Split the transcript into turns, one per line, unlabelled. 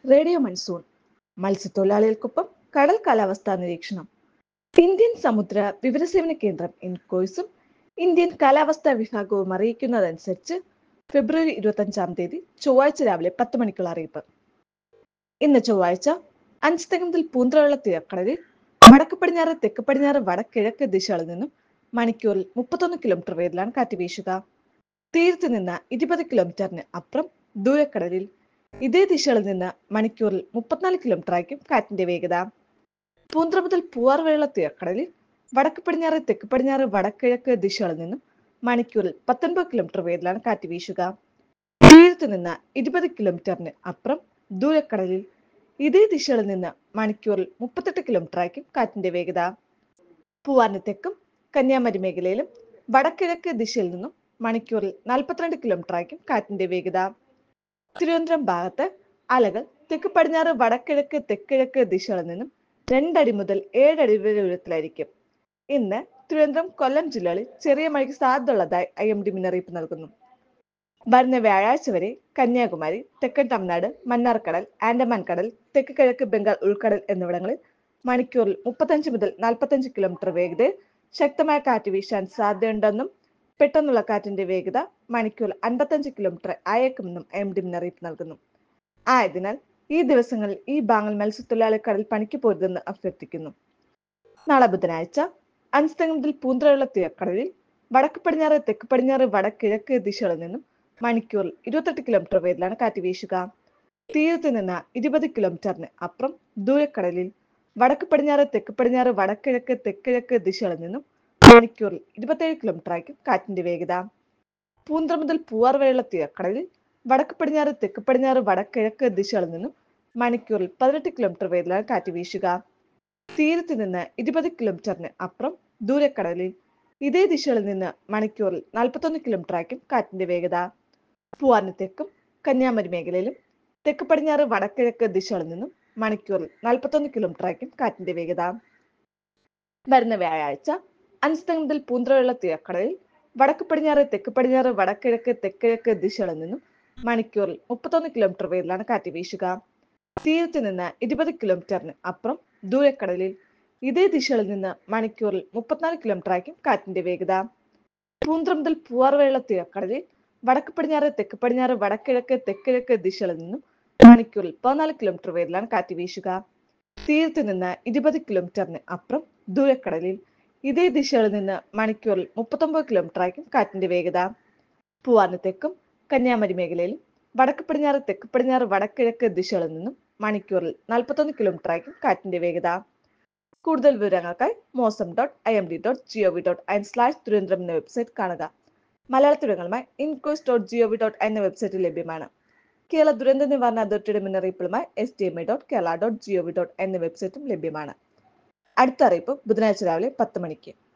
radio monsoon മത്സ്യത്തൊഴിലാളികൾക്കൊപ്പം കടൽ കാലാവസ്ഥാ നിരീക്ഷണം ഇന്ത്യൻ സമുദ്ര വിവരസേവന കേന്ദ്രം ഇൻകോയ്സും ഇന്ത്യൻ കാലാവസ്ഥാ വിഭാഗവും അറിയിക്കുന്നതനുസരിച്ച് ഫെബ്രുവരി ഇരുപത്തഞ്ചാം തീയതി ചൊവ്വാഴ്ച രാവിലെ പത്ത് മണിക്കുള്ള അറിയിപ്പ് ഇന്ന് ചൊവ്വാഴ്ച അഞ്ച് മുതൽ പൂന്തറയുള്ള തീരക്കടലിൽ വടക്ക് പടിഞ്ഞാറ് തെക്ക് പടിഞ്ഞാറ് വടക്കിഴക്ക് ദിശകളിൽ നിന്നും മണിക്കൂറിൽ മുപ്പത്തൊന്ന് കിലോമീറ്റർ വേഗത്തിലാണ് കാറ്റ് വീശുക തീരത്ത് നിന്ന് ഇരുപത് കിലോമീറ്ററിന് അപ്പുറം ദൂരക്കടലിൽ ഇതേ ദിശകളിൽ നിന്ന് മണിക്കൂറിൽ മുപ്പത്തിനാല് കിലോമീറ്റർ ആയിരിക്കും കാറ്റിന്റെ വേഗത പൂന്തറ മുതൽ പൂവാർ വരെയുള്ള തീരക്കടലിൽ വടക്ക് പടിഞ്ഞാറ് തെക്ക് പടിഞ്ഞാറ് വടക്കിഴക്ക് ദിശകളിൽ നിന്നും മണിക്കൂറിൽ പത്തൊൻപത് കിലോമീറ്റർ വേഗത്തിലാണ് കാറ്റ് വീശുക തീരത്ത് നിന്ന് ഇരുപത് കിലോമീറ്ററിന് അപ്പുറം ദൂരക്കടലിൽ ഇതേ ദിശകളിൽ നിന്ന് മണിക്കൂറിൽ മുപ്പത്തെട്ട് കിലോമീറ്റർ ആയിരിക്കും കാറ്റിന്റെ വേഗത പൂവാറിന് തെക്കും കന്യാകുമാരി മേഖലയിലും വടക്കിഴക്ക് ദിശയിൽ നിന്നും മണിക്കൂറിൽ നാൽപ്പത്തിരണ്ട് കിലോമീറ്റർ ആയിരിക്കും കാറ്റിന്റെ വേഗത തിരുവനന്തപുരം ഭാഗത്ത് അലകൾ തെക്ക് പടിഞ്ഞാറ് വടക്കിഴക്ക് തെക്കിഴക്ക് ദിശകളിൽ നിന്നും രണ്ടടി മുതൽ ഏഴടി വരെ ഉയരത്തിലായിരിക്കും ഇന്ന് തിരുവനന്തപുരം കൊല്ലം ജില്ലകളിൽ ചെറിയ മഴയ്ക്ക് സാധ്യതയുള്ളതായി ഐ എം ഡി മുന്നറിയിപ്പ് നൽകുന്നു വരുന്ന വ്യാഴാഴ്ച വരെ കന്യാകുമാരി തെക്കൻ തമിഴ്നാട് മന്നാർക്കടൽ ആൻഡമാൻ കടൽ തെക്ക് കിഴക്ക് ബംഗാൾ ഉൾക്കടൽ എന്നിവിടങ്ങളിൽ മണിക്കൂറിൽ മുപ്പത്തഞ്ച് മുതൽ നാൽപ്പത്തഞ്ച് കിലോമീറ്റർ വേഗതയിൽ ശക്തമായ കാറ്റ് വീശാൻ സാധ്യതയുണ്ടെന്നും പെട്ടെന്നുള്ള കാറ്റിന്റെ വേഗത മണിക്കൂറിൽ അൻപത്തഞ്ച് കിലോമീറ്റർ അയക്കുമെന്നും എം ഡി മുന്നറിയിപ്പ് നൽകുന്നു ആയതിനാൽ ഈ ദിവസങ്ങളിൽ ഈ ഭാഗങ്ങൾ മത്സ്യത്തൊഴിലാളി കടൽ പണിക്ക് പോരുതെന്ന് അഭ്യർത്ഥിക്കുന്നു നാളെ ബുധനാഴ്ച അഞ്ച് മുതൽ പൂന്തറയുള്ള തീരക്കടലിൽ വടക്ക് പടിഞ്ഞാറ് തെക്ക് പടിഞ്ഞാറ് വടക്കിഴക്ക് ദിശകളിൽ നിന്നും മണിക്കൂറിൽ ഇരുപത്തെട്ട് കിലോമീറ്റർ വേഗത്തിലാണ് കാറ്റ് വീശുക തീരത്ത് നിന്ന് ഇരുപത് കിലോമീറ്ററിന് അപ്പുറം ദൂരക്കടലിൽ വടക്ക് പടിഞ്ഞാറ് തെക്ക് പടിഞ്ഞാറ് വടക്കിഴക്ക് തെക്കിഴക്ക് ദിശകളിൽ നിന്നും മണിക്കൂറിൽ ഇരുപത്തേഴ് കിലോമീറ്റർ ആയിരിക്കും കാറ്റിന്റെ വേഗത പൂന്തറ മുതൽ പൂവാർ വരെയുള്ള തീരക്കടലിൽ വടക്ക് പടിഞ്ഞാറ് തെക്ക് പടിഞ്ഞാറ് വടക്കിഴക്ക് ദിശകളിൽ നിന്നും മണിക്കൂറിൽ പതിനെട്ട് കിലോമീറ്റർ വേഗത്തിലാണ് കാറ്റ് വീശുക തീരത്ത് നിന്ന് ഇരുപത് കിലോമീറ്ററിന് അപ്പുറം ദൂരക്കടലിൽ ഇതേ ദിശകളിൽ നിന്ന് മണിക്കൂറിൽ നാൽപ്പത്തൊന്ന് കിലോമീറ്റർ ആയിരിക്കും കാറ്റിന്റെ വേഗത പൂവാറിന് തെക്കും കന്യാകുമാരി മേഖലയിലും തെക്ക് പടിഞ്ഞാറ് വടക്കിഴക്ക് ദിശകളിൽ നിന്നും മണിക്കൂറിൽ നാൽപ്പത്തൊന്ന് കിലോമീറ്റർ ആയിരിക്കും കാറ്റിന്റെ വേഗത വരുന്ന വ്യാഴാഴ്ച അഞ്ച് മുതൽ പൂന്തറയുള്ള തീരക്കടലിൽ വടക്ക് പടിഞ്ഞാറ് തെക്ക് പടിഞ്ഞാറ് വടക്കിഴക്ക് തെക്കിഴക്ക് ദിശകളിൽ നിന്നും മണിക്കൂറിൽ മുപ്പത്തൊന്ന് കിലോമീറ്റർ വേഗത്തിലാണ് കാറ്റ് വീശുക തീരത്ത് നിന്ന് ഇരുപത് കിലോമീറ്ററിന് അപ്പുറം ദൂരക്കടലിൽ ഇതേ ദിശകളിൽ നിന്ന് മണിക്കൂറിൽ മുപ്പത്തിനാല് കിലോമീറ്റർ ആയിരിക്കും കാറ്റിന്റെ വേഗത പൂന്തറ മുതൽ പൂവാർ വരെയുള്ള തീരക്കടലിൽ വടക്ക് പടിഞ്ഞാറ് തെക്ക് പടിഞ്ഞാറ് വടക്കിഴക്ക് തെക്കിഴക്ക് ദിശകളിൽ നിന്നും മണിക്കൂറിൽ പതിനാല് കിലോമീറ്റർ വേഗത്തിലാണ് കാറ്റ് വീശുക തീരത്ത് നിന്ന് ഇരുപത് കിലോമീറ്ററിന് അപ്പുറം ദൂരക്കടലിൽ ഇതേ ദിശകളിൽ നിന്ന് മണിക്കൂറിൽ മുപ്പത്തൊമ്പത് കിലോമീറ്റർ ആയിരിക്കും കാറ്റിന്റെ വേഗത പൂവാറിന് തെക്കും കന്യാകുമാരി മേഖലയിലും വടക്ക് പടിഞ്ഞാറ് തെക്ക് പടിഞ്ഞാറ് വടക്കിഴക്ക് ദിശകളിൽ നിന്നും മണിക്കൂറിൽ നാൽപ്പത്തൊന്ന് കിലോമീറ്റർ ആയിരിക്കും കാറ്റിന്റെ വേഗത കൂടുതൽ വിവരങ്ങൾക്കായി mausam dot I M D dot gov dot in slash Thiruvananthapuram എന്ന വെബ്സൈറ്റ് കാണുക മലയാളത്തിലുമായി ഇൻകോസ് ഡോട്ട് ജിഒവി ഡോട്ട് എന്ന വെബ്സൈറ്റിൽ ലഭ്യമാണ് കേരള ദുരന്ത നിവാരണ അതോറിറ്റിയുടെ മുന്നറിയിപ്പുകളുമായി S D M I dot Kerala dot gov dot എന്ന വെബ്സൈറ്റും ലഭ്യമാണ് അടുത്ത അറിയിപ്പ് ബുധനാഴ്ച രാവിലെ പത്ത് മണിക്ക്